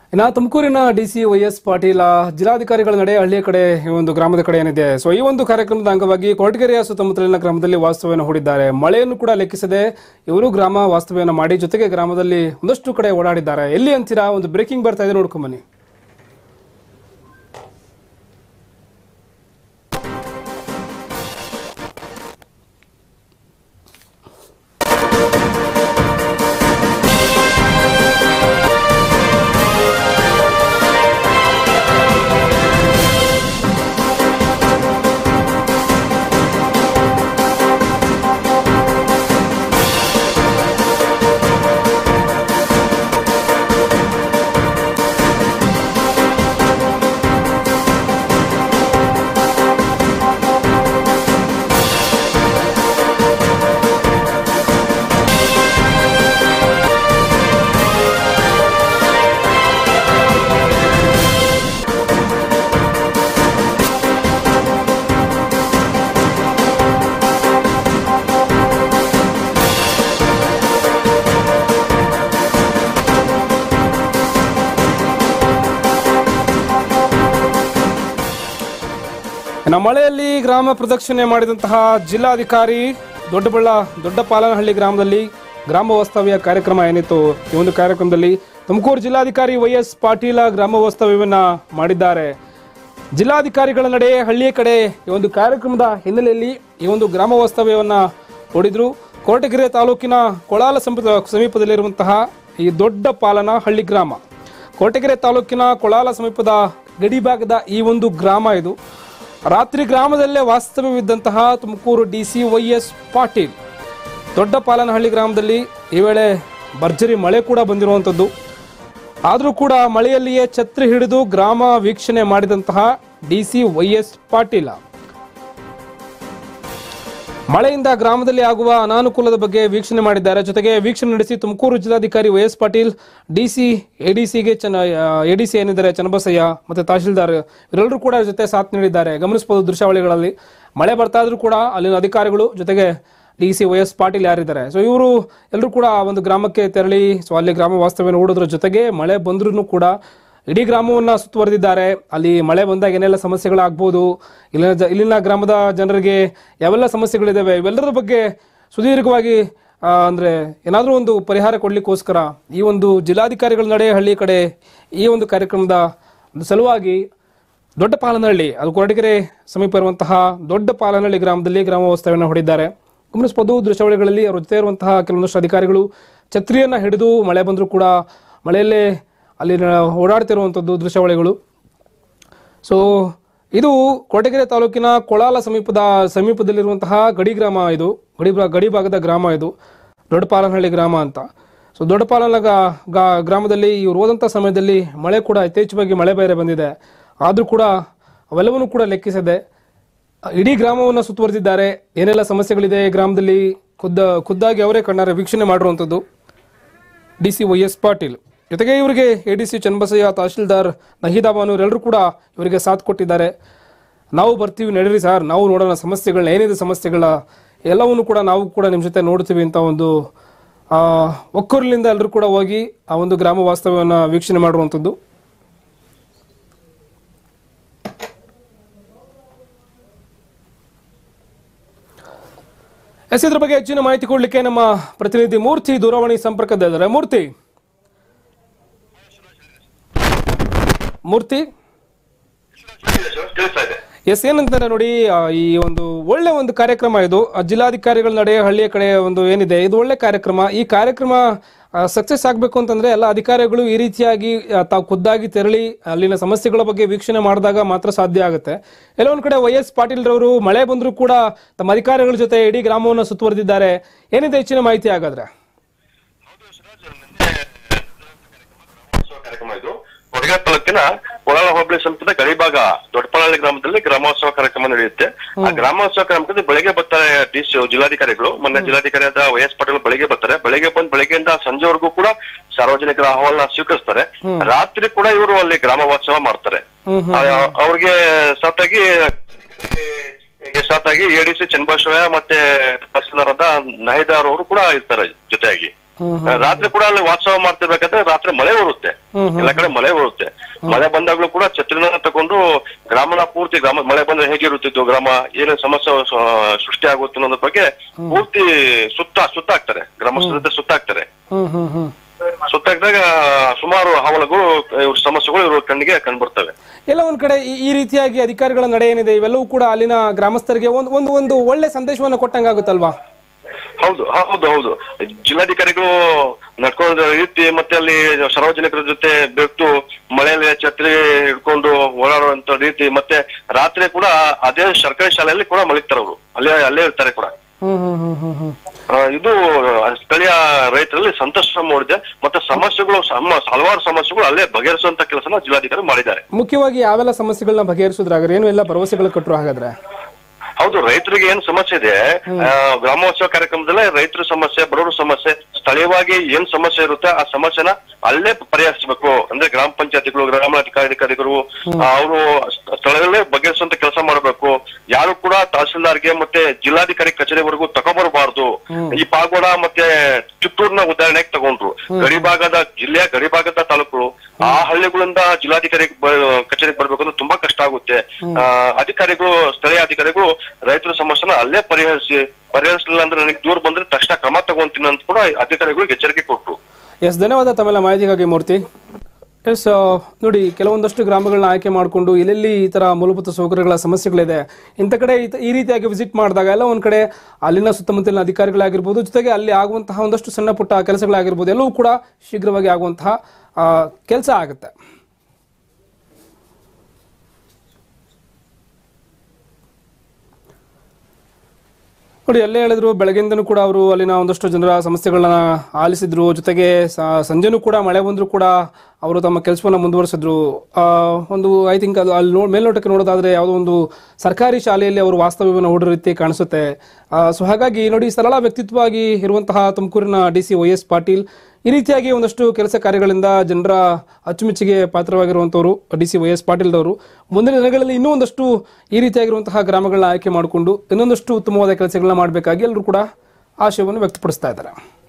ಇನ್ನು ತುಮಕೂರಿನ D C Y S Patil ಜಿಲ್ಲಾಧಿಕಾರಿಗಳ ನಡೆ ಹಳ್ಳಿಯ ಕಡೆ ಈ ಒಂದು ಗ್ರಾಮದ ಕಡೆ ಏನಿದೆ ಸೊ ಈ ಒಂದು ಕಾರ್ಯಕ್ರಮದ ಅಂಗವಾಗಿ ಕೊರಟಗೆರೆಯ ಸುತ್ತಮುತ್ತಲಿನ ಗ್ರಾಮದಲ್ಲಿ ವಾಸ್ತವ್ಯವನ್ನು ಹೂಡಿದ್ದಾರೆ ಮಳೆಯನ್ನು ಕೂಡ ಲೆಕ್ಕಿಸದೆ ಇವರು ಗ್ರಾಮ ವಾಸ್ತವ್ಯವನ್ನು ಮಾಡಿ ಜೊತೆಗೆ ಗ್ರಾಮದಲ್ಲಿ ಒಂದಷ್ಟು ಕಡೆ ಓಡಾಡಿದ್ದಾರೆ ಎಲ್ಲಿ ಅಂತೀರಾ ಒಂದು ಬ್ರೇಕಿಂಗ್ ಬರ್ತಾ ಇದೆ ನೋಡ್ಕೊಂಬನ್ನಿ ಇನ್ನು ಮಳೆಯಲ್ಲಿ ಗ್ರಾಮ ಪ್ರದಕ್ಷಿಣೆ ಮಾಡಿದಂತಹ ಜಿಲ್ಲಾಧಿಕಾರಿ ದೊಡ್ಡಬಳ್ಳ ದೊಡ್ಡಪಾಲನಹಳ್ಳಿ ಗ್ರಾಮದಲ್ಲಿ ಗ್ರಾಮ ವಾಸ್ತವ್ಯ ಕಾರ್ಯಕ್ರಮ ಏನಿತ್ತು ಈ ಒಂದು ಕಾರ್ಯಕ್ರಮದಲ್ಲಿ ತುಮಕೂರು ಜಿಲ್ಲಾಧಿಕಾರಿ ವೈ ಎಸ್ ಪಾಟೀಲ ಗ್ರಾಮ ವಾಸ್ತವ್ಯವನ್ನ ಮಾಡಿದ್ದಾರೆ ಜಿಲ್ಲಾಧಿಕಾರಿಗಳ ನಡೆ ಹಳ್ಳಿಯ ಕಡೆ ಈ ಒಂದು ಕಾರ್ಯಕ್ರಮದ ಹಿನ್ನೆಲೆಯಲ್ಲಿ ಈ ಒಂದು ಗ್ರಾಮ ವಾಸ್ತವ್ಯವನ್ನ ಹೊಡಿದ್ರು ಕೋಟಗೆರೆ ತಾಲೂಕಿನ ಕೊಳಾಲ ಸಮೀಪ ಸಮೀಪದಲ್ಲಿರುವಂತಹ ಈ ದೊಡ್ಡ ಪಾಲನ ಹಳ್ಳಿ ಗ್ರಾಮ ಕೋಟಗೆರೆ ತಾಲೂಕಿನ ಕೊಳಾಲ ಸಮೀಪದ ಗಡಿಭಾಗದ ಈ ಒಂದು ಗ್ರಾಮ ಇದು ರಾತ್ರಿ ಗ್ರಾಮದಲ್ಲೇ ವಾಸ್ತವ್ಯವಿದ್ದಂತಹ Tumakuru D C Y S Patil Dodda Palanahalli ಗ್ರಾಮದಲ್ಲಿ ಈ ವೇಳೆ ಭರ್ಜರಿ ಮಳೆ ಕೂಡ ಬಂದಿರುವಂಥದ್ದು ಆದರೂ ಕೂಡ ಮಳೆಯಲ್ಲಿಯೇ ಛತ್ರಿ ಹಿಡಿದು ಗ್ರಾಮ ವೀಕ್ಷಣೆ ಮಾಡಿದಂತಹ D C Y S Patil ಮಳೆಯಿಂದ ಗ್ರಾಮದಲ್ಲಿ ಆಗುವ ಅನಾನುಕೂಲದ ಬಗ್ಗೆ ವೀಕ್ಷಣೆ ಮಾಡಿದ್ದಾರೆ ಜೊತೆಗೆ ವೀಕ್ಷಣೆ ನಡೆಸಿ ತುಮಕೂರು ಜಿಲ್ಲಾಧಿಕಾರಿ ವೈ ಎಸ್ ಪಾಟೀಲ್ ಡಿಸಿ ಎಡಿಸಿಗೆ ಚನ ಎಡಿಸಿ ಏನಿದ್ದಾರೆ ಚನ್ನಬಸಯ್ಯ ಮತ್ತೆ ತಹಶೀಲ್ದಾರ್ ಇವರೆಲ್ಲರೂ ಕೂಡ ಜೊತೆ ಸಾಥ್ ನೀಡಿದ್ದಾರೆ ಗಮನಿಸಬಹುದು ದೃಶ್ಯಾವಳಿಗಳಲ್ಲಿ ಮಳೆ ಬರ್ತಾ ಇದ್ರೂ ಕೂಡ ಅಲ್ಲಿನ ಅಧಿಕಾರಿಗಳು ಜೊತೆಗೆ D C Y S Patil ಯಾರಿದ್ದಾರೆ ಸೊ ಇವರು ಎಲ್ಲರೂ ಕೂಡ ಆ ಒಂದು ಗ್ರಾಮಕ್ಕೆ ತೆರಳಿ ಸೊ ಅಲ್ಲಿ ಗ್ರಾಮ ವಾಸ್ತವ್ಯನ ಹೂಡೋದ್ರ ಜೊತೆಗೆ ಮಳೆ ಬಂದ್ರೂ ಕೂಡ ಇಡೀ ಗ್ರಾಮವನ್ನ ಸುತ್ತುವರೆದಿದ್ದಾರೆ ಅಲ್ಲಿ ಮಳೆ ಬಂದಾಗ ಏನೆಲ್ಲ ಸಮಸ್ಯೆಗಳಾಗ್ಬೋದು ಇಲ್ಲಿನ ಜ- ಇಲ್ಲಿನ ಗ್ರಾಮದ ಜನರಿಗೆ ಯಾವೆಲ್ಲ ಸಮಸ್ಯೆಗಳಿದ್ದಾವೆ ಇವೆಲ್ಲದರ ಬಗ್ಗೆ ಸುದೀರ್ಘವಾಗಿ ಆ, ಅಂದ್ರೆ ಏನಾದರೂ ಒಂದು ಪರಿಹಾರ ಕೊಡ್ಲಿಕ್ಕೋಸ್ಕರ ಈ ಒಂದು ಜಿಲ್ಲಾಧಿಕಾರಿಗಳ ನಡೆ ಹಳ್ಳಿ ಕಡೆ ಈ ಒಂದು ಕಾರ್ಯಕ್ರಮದ ಒಂದು ಸಲುವಾಗಿ ದೊಡ್ಡ ಪಾಲನಹಳ್ಳಿ ಅದು ಕೊರಟಗೆರೆ ಸಮೀಪ ಇರುವಂತಹ ದೊಡ್ಡ ಪಾಲನಹಳ್ಳಿ ಗ್ರಾಮದಲ್ಲಿ ಗ್ರಾಮ ವಾಸ್ತವ್ಯನ ಹೊಡಿದ್ದಾರೆ ಗಮನಿಸಬಹುದು ದೃಶ್ಯಾವಳಿಗಳಲ್ಲಿ ಅವ್ರ ಜೊತೆ ಇರುವಂತಹ ಕೆಲವೊಂದಷ್ಟು ಅಧಿಕಾರಿಗಳು ಛತ್ರಿಯನ್ನ ಹಿಡಿದು ಮಳೆ ಬಂದರೂ ಕೂಡ ಮಳೆಯಲ್ಲೇ ಅಲ್ಲಿ ಓಡಾಡ್ತಿರುವಂಥದ್ದು ದೃಶ್ಯಾವಳಿಗಳು ಸೊ ಇದು ಕೊರಟಗೆರೆ ತಾಲೂಕಿನ ಕೊಳಾಲ ಸಮೀಪದ ಸಮೀಪದಲ್ಲಿರುವಂತಹ ಗಡಿ ಗ್ರಾಮ ಇದು ಗಡಿ ಭಾ- ಗಡಿ ಭಾಗದ ಗ್ರಾಮ ಇದು ದೊಡ್ಡಪಾಲನಹಳ್ಳಿ ಗ್ರಾಮ ಅಂತ ಸೊ ದೊಡ್ಡಪಾಲನ ಗ- ಗ- ಗ್ರಾಮದಲ್ಲಿ ಇವ್ರು ಹೋದಂಥ ಸಮಯದಲ್ಲಿ ಮಳೆ ಕೂಡ ಯಥೇಚ್ಛವಾಗಿ ಮಳೆ ಬೇರೆ ಬಂದಿದೆ ಆದರೂ ಕೂಡ ಅವೆಲ್ಲವನ್ನೂ ಕೂಡ ಲೆಕ್ಕಿಸದೆ ಇಡೀ ಗ್ರಾಮವನ್ನು ಸುತ್ತುವರೆದಿದ್ದಾರೆ ಏನೆಲ್ಲ ಸಮಸ್ಯೆಗಳಿದೆ ಈ ಗ್ರಾಮದಲ್ಲಿ ಖುದ್ದ ಖುದ್ದಾಗಿ ಅವರೇ ಕಣ್ಣಾರೆ ವೀಕ್ಷಣೆ ಮಾಡಿರುವಂಥದ್ದು D C Y S Patil ಜೊತೆಗೆ ಇವರಿಗೆ A D C Channabasayya tahsildar Naheeda Banu ಎಲ್ಲರೂ ಕೂಡ ಇವರಿಗೆ ಸಾಥ್ ಕೊಟ್ಟಿದ್ದಾರೆ ನಾವು ಬರ್ತೀವಿ ನಡೀರಿ ಸರ್ ನಾವು ನೋಡೋಣ ಸಮಸ್ಯೆಗಳನ್ನ ಏನಿದೆ ಸಮಸ್ಯೆಗಳ ಎಲ್ಲವನ್ನು ಕೂಡ ನಾವು ಕೂಡ ನಿಮ್ಮ ಜೊತೆ ನೋಡ್ತೀವಿ ಅಂತ ಒಂದು ಆ, ಒಕ್ಕೂರಿನಿಂದ ಎಲ್ಲರೂ ಕೂಡ ಹೋಗಿ ಆ ಒಂದು ಗ್ರಾಮ ವಾಸ್ತವ್ಯವನ್ನು ವೀಕ್ಷಣೆ ಮಾಡುವಂಥದ್ದು ಎಸ್ ಇದ್ರ ಬಗ್ಗೆ ಹೆಚ್ಚಿನ ಮಾಹಿತಿ ಕೊಡ್ಲಿಕ್ಕೆ ನಮ್ಮ ಪ್ರತಿನಿಧಿ ಮೂರ್ತಿ ದೂರವಾಣಿ ಸಂಪರ್ಕದಲ್ಲಿದ್ದಾರೆ ಮೂರ್ತಿ ಮೂರ್ತಿ ತಿಳಿಸ್ತಾ ಇದೆ ಎಸ್ ಏನಂತಾರೆ ನೋಡಿ ಆ, ಈ ಒಂದು ಒಳ್ಳೆ ಒಂದು ಕಾರ್ಯಕ್ರಮ ಇದು ಆ, ಜಿಲ್ಲಾಧಿಕಾರಿಗಳ ನಡೆ ಹಳ್ಳಿಯ ಕಡೆ ಒಂದು ಏನಿದೆ ಇದು ಒಳ್ಳೆ ಕಾರ್ಯಕ್ರಮ ಈ ಕಾರ್ಯಕ್ರಮ ಸಕ್ಸಸ್ ಆಗಬೇಕು ಅಂತಂದ್ರೆ ಎಲ್ಲ ಅಧಿಕಾರಿಗಳು ಈ ರೀತಿಯಾಗಿ ಆ, ತಾವು ಖುದ್ದಾಗಿ ತೆರಳಿ ಅಲ್ಲಿನ ಸಮಸ್ಯೆಗಳ ಬಗ್ಗೆ ವೀಕ್ಷಣೆ ಮಾಡಿದಾಗ ಮಾತ್ರ ಸಾಧ್ಯ ಆಗುತ್ತೆ ಎಲ್ಲ ಒಂದ್ ಕಡೆ ವೈ ಎಸ್ ಪಾಟೀಲ್ ರವರು ಮಳೆ ಬಂದರೂ ಕೂಡ ತಮ್ಮ ಅಧಿಕಾರಿಗಳ ಜೊತೆ ಇಡೀ ಗ್ರಾಮವನ್ನು ಸುತ್ತುವರೆದಿದ್ದಾರೆ ಏನಿದೆ ಹೆಚ್ಚಿನ ಮಾಹಿತಿ ಹಾಗಾದ್ರೆ ಕಾರ್ಯಕ್ರಮ ಇದು ಕೊಡಗ ತಾಲೂಕಿನ ಕೊಳಲ ಹೋಬಳಿ ಸಮೀಪದ ಗಡಿಭಾಗ ದೊಡ್ಡಪಳಹಳ್ಳಿ ಗ್ರಾಮದಲ್ಲಿ ಗ್ರಾಮೋತ್ಸವ ಕಾರ್ಯಕ್ರಮ ನಡೆಯುತ್ತೆ ಆ ಗ್ರಾಮೋತ್ಸವ ಕಾರ್ಯಕ್ರಮದಲ್ಲಿ ಬೆಳಗ್ಗೆ ಬರ್ತಾರೆ ಡಿ ಸಿ ಜಿಲ್ಲಾಧಿಕಾರಿಗಳು ಮೊನ್ನೆ ಜಿಲ್ಲಾಧಿಕಾರಿಯಾದ ವೈ ಎಸ್ ಪಾಟೀಲ್ ಬೆಳಗ್ಗೆ ಬರ್ತಾರೆ ಬೆಳಗ್ಗೆ ಬಂದು ಬೆಳಗ್ಗೆಯಿಂದ ಸಂಜೆವರೆಗೂ ಕೂಡ ಸಾರ್ವಜನಿಕರ ಅಹವಾಲನ್ನ ಸ್ವೀಕರಿಸ್ತಾರೆ ರಾತ್ರಿ ಕೂಡ ಇವರು ಅಲ್ಲಿ ಗ್ರಾಮೋತ್ಸವ ಮಾಡ್ತಾರೆ ಹ್ಮ್ ಆ- ಅವ್ರಿಗೆ ಸಾತಾಗಿ ಹೀಗೆ ಸಾತಾಗಿ ಎಡಿಸಿ ಚನ್ನಬಸವಯ್ಯ ಮತ್ತೆ ತಹಸೀಲ್ದಾರ್ ಆದ ನಹಿದಾರ್ ಅವರು ಕೂಡ ಇರ್ತಾರೆ ಜೊತೆಯಾಗಿ ರಾತ್ರಿ ಕೂಡ ಅಲ್ಲಿ ವಾಸ್ತವ ಮಾಡ್ತಿರ್ಬೇಕಾದ್ರೆ ರಾತ್ರಿ ಮಳೆ ಬರುತ್ತೆ ಎಲ್ಲ ಕಡೆ ಮಳೆ ಬರುತ್ತೆ ಮಳೆ ಬಂದಾಗ್ಲೂ ಕೂಡ ಛತ್ರಿನ ತಗೊಂಡು ಗ್ರಾಮನ ಪೂರ್ತಿ ಗ್ರಾಮ ಮಳೆ ಬಂದ್ರೆ ಹೇಗಿರುತ್ತಿತ್ತು ಗ್ರಾಮ ಏನೇ ಸಮಸ್ಯೆ ಸ- ಸೃಷ್ಟಿ ಆಗುತ್ತೆ ಅನ್ನೋದ್ರ ಬಗ್ಗೆ ಪೂರ್ತಿ ಸುತ್ತ ಸುತ್ತಾಕ್ತಾರೆ ಗ್ರಾಮಸ್ಥರ ಜೊತೆ ಸುತ್ತಾಕ್ತಾರೆ ಹ್ಮ್ ಹ್ಮ್ ಹ್ಮ್ ಸುತ್ತಾಕಿದಾಗ ಸುಮಾರು ಹವಲಗಳು ಇವ್ರ ಸಮಸ್ಯೆಗಳು ಇವ್ರ ಕಣ್ಣಿಗೆ ಕಂಡುಬರ್ತವೆ ಎಲ್ಲ ಒಂದ್ ಕಡೆ ಈ- ಈ ರೀತಿಯಾಗಿ ಅಧಿಕಾರಿಗಳ ನಡೆ ಏನಿದೆ ಇವೆಲ್ಲವೂ ಕೂಡ ಅಲ್ಲಿನ ಗ್ರಾಮಸ್ಥರಿಗೆ ಒಂದು ಒಂದು ಒಂದು ಒಳ್ಳೆ ಸಂದೇಶವನ್ನು ಕೊಟ್ಟಂಗಾಗುತ್ತಲ್ವಾ ಹೌದು ಹೌದು ಹೌದು ಜಿಲ್ಲಾಧಿಕಾರಿಗಳು ನಡ್ಕೊಂಡ ರೀತಿ ಮತ್ತೆ ಅಲ್ಲಿ ಸಾರ್ವಜನಿಕರ ಜೊತೆ ಬೆರ್ತು ಮಳೆಯಲ್ಲಿ ಛತ್ರಿ ಹಿಡ್ಕೊಂಡು ಓಡಾಡುವಂತ ರೀತಿ ಮತ್ತೆ ರಾತ್ರಿ ಕೂಡ ಅದೇ ಸರ್ಕಾರಿ ಶಾಲೆಯಲ್ಲಿ ಕೂಡ ಮಲಗ್ತಾರೆ ಅವರು ಅಲ್ಲೇ ಅಲ್ಲೇ ಇರ್ತಾರೆ ಕೂಡ ಹ್ಮ್ ಹ್ಮ್ ಹ್ಮ್ ಹ್ಮ್ ಹ್ಮ್ ಆ, ಇದು ಸ್ಥಳೀಯ ರೈತರಲ್ಲಿ ಸಂತೋಷ ಮೂಡಿದೆ ಮತ್ತೆ ಸಮಸ್ಯೆಗಳು ಸಮ- ಹಲವಾರು ಸಮಸ್ಯೆಗಳು ಅಲ್ಲೇ ಬಗೆಹರಿಸುವಂತ ಕೆಲಸನ ಜಿಲ್ಲಾಧಿಕಾರಿ ಮಾಡಿದ್ದಾರೆ ಮುಖ್ಯವಾಗಿ ಯಾವೆಲ್ಲ ಸಮಸ್ಯೆಗಳನ್ನ ಬಗೆಹರಿಸೋದ್ರಾಗ ಏನು ಎಲ್ಲ ಭರವಸೆಗಳು ಕೊಟ್ಟರು ಹಾಗಾದ್ರೆ ಹೌದು ರೈತರಿಗೆ ಏನ್ ಸಮಸ್ಯೆ ಇದೆ ಆ, ಗ್ರಾಮೋತ್ಸವ ಕಾರ್ಯಕ್ರಮದಲ್ಲೇ ರೈತರ ಸಮಸ್ಯೆ ಬಡವರ ಸಮಸ್ಯೆ ಸ್ಥಳೀಯವಾಗಿ ಏನ್ ಸಮಸ್ಯೆ ಇರುತ್ತೆ ಆ ಸಮಸ್ಯೆನ ಅಲ್ಲೇ ಪರಿಹರಿಸಬೇಕು ಅಂದ್ರೆ ಗ್ರಾಮ ಪಂಚಾಯತಿಗಳು ಗ್ರಾಮಾಧಿಕಾರಿಗಳು ಅವರು ಸ್ಥಳದಲ್ಲೇ ಬಗೆಹರಿಸುವಂತ ಕೆಲಸ ಮಾಡಬೇಕು ಯಾರು ಕೂಡ ತಹಸೀಲ್ದಾರ್ಗೆ ಮತ್ತೆ ಜಿಲ್ಲಾಧಿಕಾರಿ ಕಚೇರಿವರೆಗೂ ತಗೊಬರಬಾರ್ದು ಈ ಪಾಗೋಡ ಮತ್ತೆ ಚಿತ್ತೂರ್ನ ಉದಾಹರಣೆಗೆ ತಗೊಂಡ್ರು ಗಡಿಭಾಗದ ಜಿಲ್ಲೆಯ ಗಡಿಭಾಗದ ತಾಲೂಕುಗಳು ಆ ಹಳ್ಳಿಗಳಿಂದ ಜಿಲ್ಲಾಧಿಕಾರಿ ಬ- ಕಚೇರಿಗೆ ಬರ್ಬೇಕು ಅಂದ್ರೆ ತುಂಬಾ ಕಷ್ಟ ಆಗುತ್ತೆ ಆ, ಅಧಿಕಾರಿಗಳು ಸ್ಥಳೀಯ ಅಧಿಕಾರಿಗಳು ರೈತರ ಸಮಸ್ಯೆನ ಅಲ್ಲೇ ಪರಿಹರಿಸಿ ಪರಿಹರಿಸಲಿಲ್ಲ ಅಂದ್ರೆ ನನಗೆ ದೂರ ಬಂದ್ರೆ ತಕ್ಷಣ ಕ್ರಮ ತಗೊಂತೀನಿ ಅಂತ ಕೂಡ ಅಧಿಕಾರಿಗಳಿಗೆ ಎಚ್ಚರಿಕೆ ಕೊಟ್ರು ಎಸ್ ಧನ್ಯವಾದ ತಮ್ಮೆಲ್ಲ ಮಾಹಿತಿಗಾಗಿ ಮೂರ್ತಿ ಎಸ್ ನೋಡಿ ಕೆಲವೊಂದಷ್ಟು ಗ್ರಾಮಗಳನ್ನ ಆಯ್ಕೆ ಮಾಡಿಕೊಂಡು ಎಲ್ಲೆಲ್ಲಿ ಈ ಥರ ಮೂಲಭೂತ ಸೌಕರ್ಯಗಳ ಸಮಸ್ಯೆಗಳಿದೆ ಇಂಥ ಕಡೆ ಈ ತ- ಈ ರೀತಿಯಾಗಿ ವಿಸಿಟ್ ಮಾಡಿದಾಗ ಎಲ್ಲ ಒಂದು ಕಡೆ ಅಲ್ಲಿನ ಸುತ್ತಮುತ್ತಲಿನ ಅಧಿಕಾರಿಗಳಾಗಿರ್ಬೋದು ಜೊತೆಗೆ ಅಲ್ಲಿ ಆಗುವಂತಹ ಒಂದಷ್ಟು ಸಣ್ಣ ಪುಟ್ಟ ಕೆಲಸಗಳಾಗಿರ್ಬೋದು ಎಲ್ಲವೂ ಕೂಡ ಶೀಘ್ರವಾಗಿ ಆಗುವಂತಹ ಕೆಲಸ ಆಗುತ್ತೆ ನೋಡಿ ಎಲ್ಲೇ ಹೇಳಿದ್ರು ಬೆಳಗ್ಗೆಯಿಂದನೂ ಕೂಡ ಅವರು ಅಲ್ಲಿನ ಒಂದಷ್ಟು ಜನರ ಸಮಸ್ಯೆಗಳನ್ನ ಆಲಿಸಿದ್ರು ಜೊತೆಗೆ ಸ- ಸಂಜೆನೂ ಕೂಡ ಮಳೆ ಬಂದರೂ ಕೂಡ ಅವರು ತಮ್ಮ ಕೆಲಸವನ್ನ ಮುಂದುವರಿಸಿದ್ರು ಆ, ಒಂದು ಐ ಥಿಂಕ್ ಅದು ಅಲ್ಲಿ ನೋ ಮೇಲ್ನೋಟಕ್ಕೆ ನೋಡೋದಾದ್ರೆ ಯಾವುದೋ ಒಂದು ಸರ್ಕಾರಿ ಶಾಲೆಯಲ್ಲಿ ಅವರು ವಾಸ್ತವ್ಯವನ್ನು ಹೂಡಿರೋ ರೀತಿ ಕಾಣಿಸುತ್ತೆ ಸೊ ಹಾಗಾಗಿ ನೋಡಿ ಸರಳ ವ್ಯಕ್ತಿತ್ವವಾಗಿ ಇರುವಂತಹ ತುಮಕೂರಿನ D C Y S Patil ಈ ರೀತಿಯಾಗಿ ಒಂದಷ್ಟು ಕೆಲಸ ಕಾರ್ಯಗಳಿಂದ ಜನರ ಅಚ್ಚುಮೆಚ್ಚುಗೆ ಪಾತ್ರವಾಗಿರುವಂಥವರು ಡಿ ಸಿ ವೈ ಎಸ್ ಪಾಟೀಲ್ದವರು ಮುಂದಿನ ದಿನಗಳಲ್ಲಿ ಇನ್ನೂ ಒಂದಷ್ಟು ಈ ರೀತಿಯಾಗಿರುವಂತಹ ಗ್ರಾಮಗಳನ್ನ ಆಯ್ಕೆ ಮಾಡಿಕೊಂಡು ಇನ್ನೊಂದಷ್ಟು ಉತ್ತಮವಾದ ಕೆಲಸಗಳನ್ನ ಮಾಡಬೇಕಾಗಿ ಎಲ್ಲರೂ ಕೂಡ ಆಶಯವನ್ನು ವ್ಯಕ್ತಪಡಿಸ್ತಾ ಇದ್ದಾರೆ